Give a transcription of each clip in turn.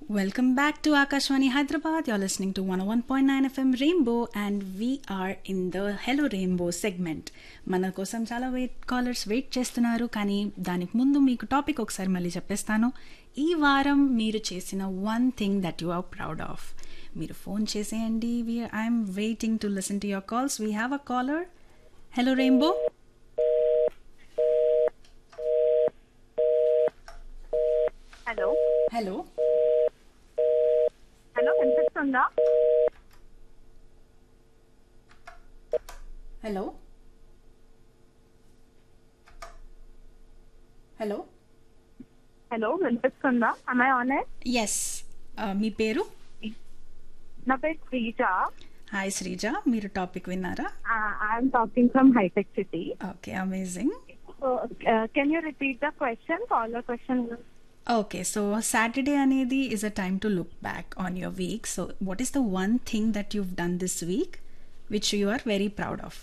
Welcome back to Akashwani Hyderabad. You're listening to 101.9 FM Rainbow and we are in the Hello Rainbow segment. మన కోసం చాలా wait callers wait చేస్తున్నారు కానీ దానికి ముందు మీకు టాపిక్ ఒకసారి మళ్ళీ చెప్పేస్తాను ఈ వారం మీరు చేసిన one thing that you are proud of మీరు ఫోన్ చేసేయండి I'm waiting to listen to your calls we have a caller hello rainbow hello hello hello వినిపిస్తుందా హలో హలో హలో వినిపిస్తుందా అమ్మాయి ఆన్ ఎస్ మీ పేరు నా పేరు శ్రీజ హాయ్ శ్రీజ మీరు టాపిక్ విన్నారా ఐఎమ్ టాకింగ్ ఫ్రమ్ హైటెక్ City okay amazing so can you repeat the question caller question okay so Saturday అనేది is a time to look back on your week so what is the one thing that you've done this week which you are very proud of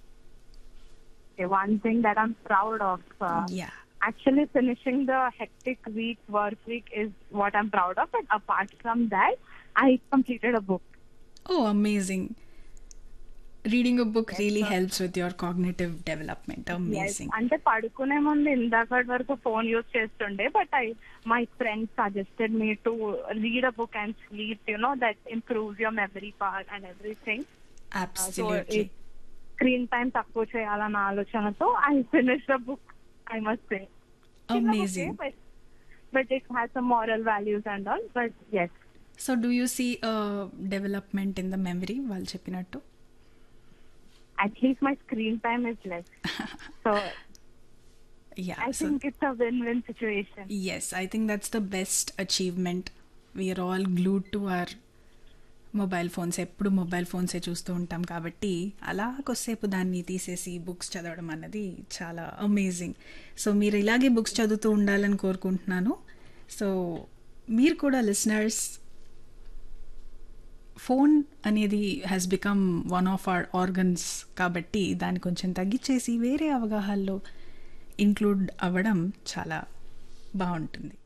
one thing that I'm proud of yeah actually finishing the hectic week work week is what i'm proud of but apart from that i completed a book oh amazing reading a book really helps with your cognitive development Yes. Amazing అంటే పడుకునే ముందు ఇందాక వరకు phone use చేస్తుండే but I my friends suggested me to read a book and sleep you know that improves your memory power and everything absolutely screen time తక్కువ చేయాలన్న ఆలోచనతో I finish the book I must say amazing but it has some moral values and all but yes so do you see development in the memory వాళ్ళు చెప్పినట్టు at least my screen time is less so ya I so think it's a win win situation Yes, I think that's the best achievement. We are all glued to our mobile phones ఎప్పుడు mobile ఫోన్సే చూస్తూ ఉంటాం కాబట్టి అలా కొద్దిసేపు దాన్ని తీసేసి books చదవడం అన్నది చాలా అమేజింగ్ సో మీరు ఇలాగే బుక్స్ చదువుతూ ఉండాలని కోరుకుంటున్నాను సో మీరు కూడా లిసనర్స్ ఫోన్ అనేది has become one of our organs కాబట్టి దాన్ని కొంచెం తగ్గించేసి వేరే అవగాహనలో ఇంక్లూడ్ అవ్వడం చాలా బాగుంటుంది